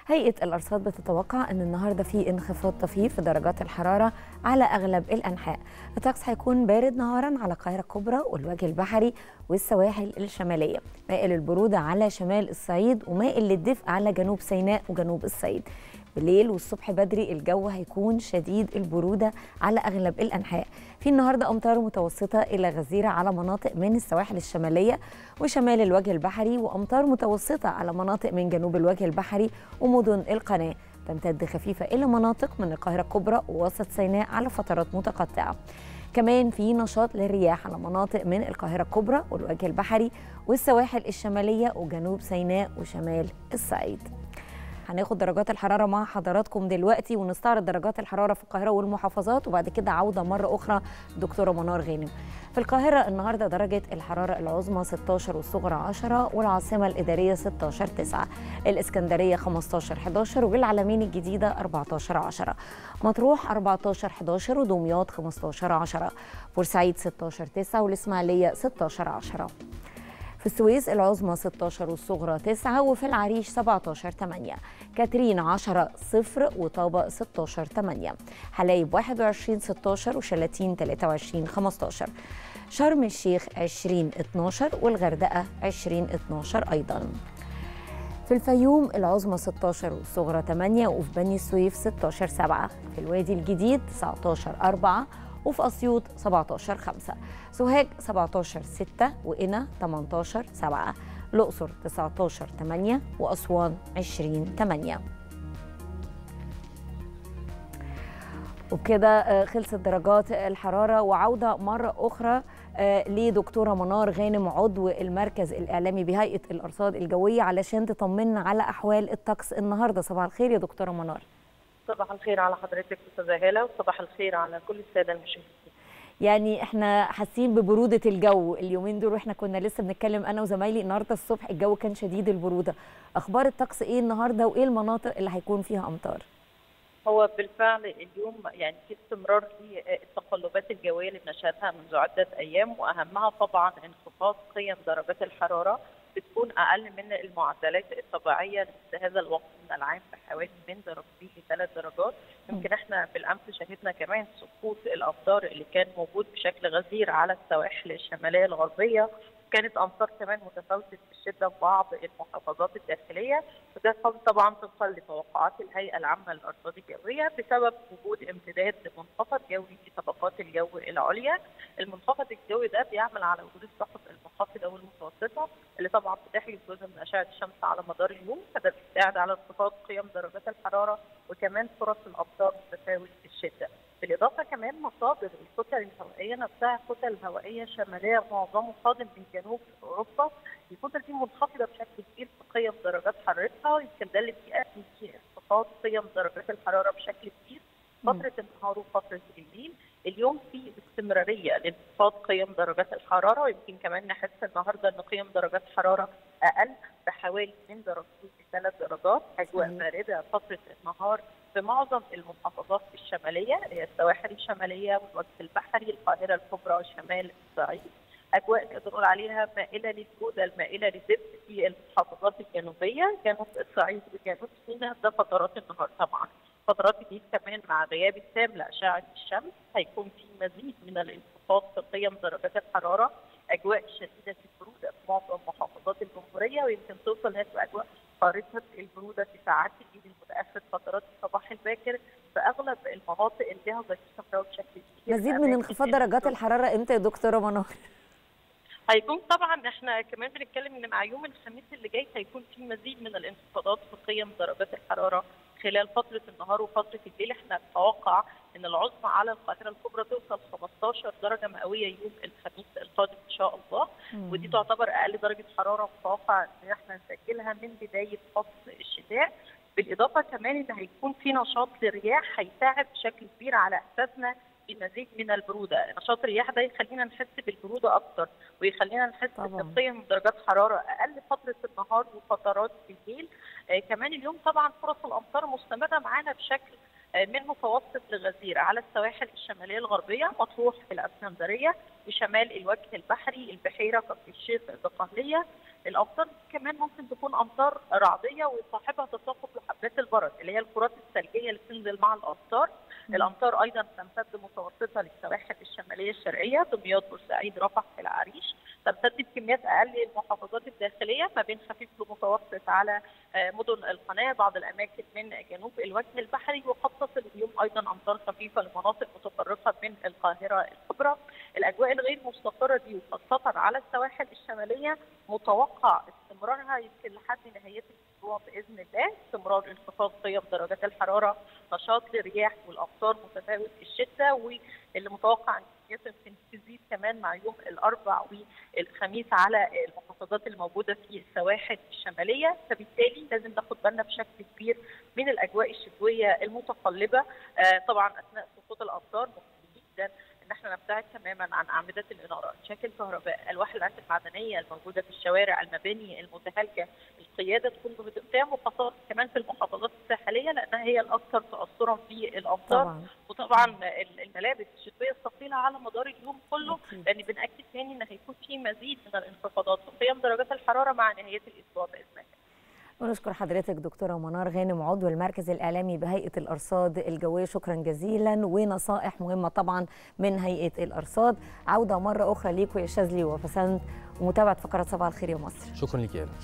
هيئة الأرصاد بتتوقع أن النهاردة في انخفاض طفيف في درجات الحرارة على أغلب الأنحاء الطقس هيكون بارد نهارا على القاهرة الكبرى والوجه البحري والسواحل الشمالية مائل البرودة على شمال الصعيد ومائل للدفء على جنوب سيناء وجنوب الصعيد بالليل والصبح بدري الجو هيكون شديد البرودة على أغلب الأنحاء في النهاردة أمطار متوسطة إلى غزيرة على مناطق من السواحل الشمالية وشمال الوجه البحري وأمطار متوسطة على مناطق من جنوب الوجه البحري ومدن القناة تمتد خفيفة إلى مناطق من القاهرة الكبرى ووسط سيناء على فترات متقطعة كمان في نشاط للرياح على مناطق من القاهرة الكبرى والوجه البحري والسواحل الشمالية وجنوب سيناء وشمال الصعيد هناخد درجات الحرارة مع حضراتكم دلوقتي ونستعرض درجات الحرارة في القاهرة والمحافظات وبعد كده عودة مرة أخرى دكتورة منار غانم في القاهرة النهاردة درجة الحرارة العظمى 16 والصغرى 10 والعاصمة الإدارية 16 9 الإسكندرية 15 11 والعلمين الجديدة 14 10 مطروح 14 11 ودمياط 15 10 بورسعيد 16 9 والإسماعيلية 16 10 في السويس العظمى 16 والصغرى 9 وفي العريش 17 8 كاترين 10 0 وطابة 16 8 حلايب 21 16 وشلاتين 23 15 شرم الشيخ 20 12 والغردقة 20 12 أيضاً في الفيوم العظمى 16 والصغرى 8 وفي بني السويف 16 7 في الوادي الجديد 19 4 وفي أسيوط 17 5 سوهاج 17 6 وقنا 18 7 الأقصر 19 8 وأسوان 20 8 وبكده خلصت درجات الحرارة وعودة مرة أخرى لدكتورة منار غانم عضو المركز الإعلامي بهيئة الأرصاد الجوية علشان تطمنا على أحوال الطقس النهاردة صباح الخير يا دكتورة منار صباح الخير على حضرتك استاذه هاله وصباح الخير على كل الساده المشاهدين يعني احنا حاسين ببروده الجو اليومين دول واحنا كنا لسه بنتكلم انا وزمايلي النهارده الصبح الجو كان شديد البروده اخبار الطقس ايه النهارده وايه المناطق اللي هيكون فيها امطار هو بالفعل اليوم يعني في استمرار للتقلبات الجويه اللي بنشهدها منذ عده ايام واهمها طبعا انخفاض قيم درجات الحراره بتكون اقل من المعدلات الطبيعيه لهذا الوقت من العام بحوالي من درجتين لثلاث درجات يمكن احنا بالامس شهدنا كمان سقوط الامطار اللي كان موجود بشكل غزير على السواحل الشماليه الغربيه كانت امطار كمان متفاوته الشده في بعض المحافظات الداخليه وده طبعا طبقا لتوقعات الهيئه العامه للارصاد الجويه بسبب وجود امتداد لمنخفض جوي في طبقات الجو العليا المنخفض الجوي ده بيعمل على وجود السحب المنخفضه والمتوسطه اللي طبعا بتحجز جزء من اشعه الشمس على مدار اليوم فده بيساعد على انخفاض قيم درجات الحراره وكمان فرص الامطار متفاوت الشده بالاضافه كمان مصادر الكتل الهوائيه نفسها كتل هوائيه شماليه معظمه قادم من جنوب اوروبا الكتل دي منخفضه بشكل كبير في قيم درجات حرارتها يمكن ده اللي بيؤدي في انخفاض قيم درجات الحراره بشكل كبير فتره النهار وفتره الليل اليوم في استمراريه لانخفاض قيم درجات الحراره ويمكن كمان نحس النهارده ان قيم درجات الحراره اقل بحوالي من درجتين لثلاث درجات اجواء بارده فتره النهار في معظم المحافظات الشماليه هي السواحل الشماليه والوجه البحري القاهره الكبرى وشمال الصعيد اجواء نقدر نقول عليها مائله للبروده المائله للدفء في المحافظات الجنوبيه جنوب الصعيد وجنوب سيناء ده فترات النهار طبعا فترات الليل كمان مع غياب التام لاشعه الشمس هيكون في مزيد من الانخفاض في قيم درجات الحراره اجواء شديده البروده في معظم محافظات الجمهوريه ويمكن توصل هذه الاجواء قارصه البروده في ساعات الليل المتاخر فترات الصباح الباكر في اغلب المناطق اللي لها ظهير صحراوي بشكل كبير مزيد من انخفاض درجات الحراره امتى يا دكتوره منار؟ هيكون طبعا احنا كمان بنتكلم ان مع يوم الخميس اللي جاي هيكون في مزيد من الانخفاضات في قيم درجات الحراره خلال فتره النهار وفتره الليل احنا نتوقع ان العظمى على القاهره الكبرى توصل 15 درجه مئويه يوم الخميس القادم ان شاء الله مم. ودي تعتبر اقل درجه حراره متوقع ان احنا نسجلها من بدايه فصل الشتاء بالاضافه كمان ان هيكون في نشاط للرياح هيساعد بشكل كبير على احساسنا بمزيد من البروده، نشاط الرياح ده يخلينا نحس بالبروده اكتر ويخلينا نحس بقيم درجات حراره اقل فتره النهار وفترات الليل، آه كمان اليوم طبعا فرص الامطار مستمره معانا بشكل آه من متوسط لغزير على السواحل الشماليه الغربيه مطروح في الاسكندريه وشمال الوجه البحري البحيره كفر الشيخ الدقهليه الامطار كمان ممكن تكون امطار رعديه ويصاحبها تساقط لحبات البرد اللي هي الكرات الثلجيه اللي بتنزل مع الامطار الامطار ايضا تمتد متوسطه للسواحل الشماليه الشرقيه دمياط بورسعيد رفح العريش تمتد بكميات اقل للمحافظات الداخليه ما بين خفيف لمتوسط على مدن القناه بعض الاماكن من جنوب الوجه البحري وقد تصل اليوم ايضا امطار خفيفه لمناطق متفرقه من القاهره الكبرى الاجواء الغير مستقره دي وخاصه على السواحل الشماليه متوقع استمرارها يمكن لحد نهايه الاسبوع باذن الله استمرار انخفاض قيم درجات الحراره نشاط للرياح والامطار متفاوت الشده واللي متوقع ان يمكن تزيد كمان مع يوم الاربع والخميس على المحافظات الموجوده في السواحل الشماليه فبالتالي لازم ناخد بالنا بشكل كبير من الاجواء الشتويه المتقلبه آه طبعا اثناء سقوط الامطار مهم جدا ان احنا نبتعد تماما عن اعمده الاناره، مشاكل كهرباء، الواح العسل المعدنيه الموجوده في الشوارع، المباني المتهالكه، القياده تكون بقدام وخاصه كمان في المحافظات الساحليه لانها هي الاكثر تاثرا في الامطار طبعا. وطبعا الملابس الشتويه الثقيله على مدار اليوم كله لان بناكد تاني ان هيكون في مزيد من الانخفاضات في قيم درجات الحراره مع نهايه الاسبوع باذن الله. ونشكر حضرتك دكتورة منار غانم عضو المركز الإعلامي بهيئة الأرصاد الجوية شكرا جزيلا ونصائح مهمة طبعا من هيئة الأرصاد عودة مرة أخرى ليكم يا شاذلي وفسنت ومتابعة فقرات صباح الخير يا مصر شكرا لك يا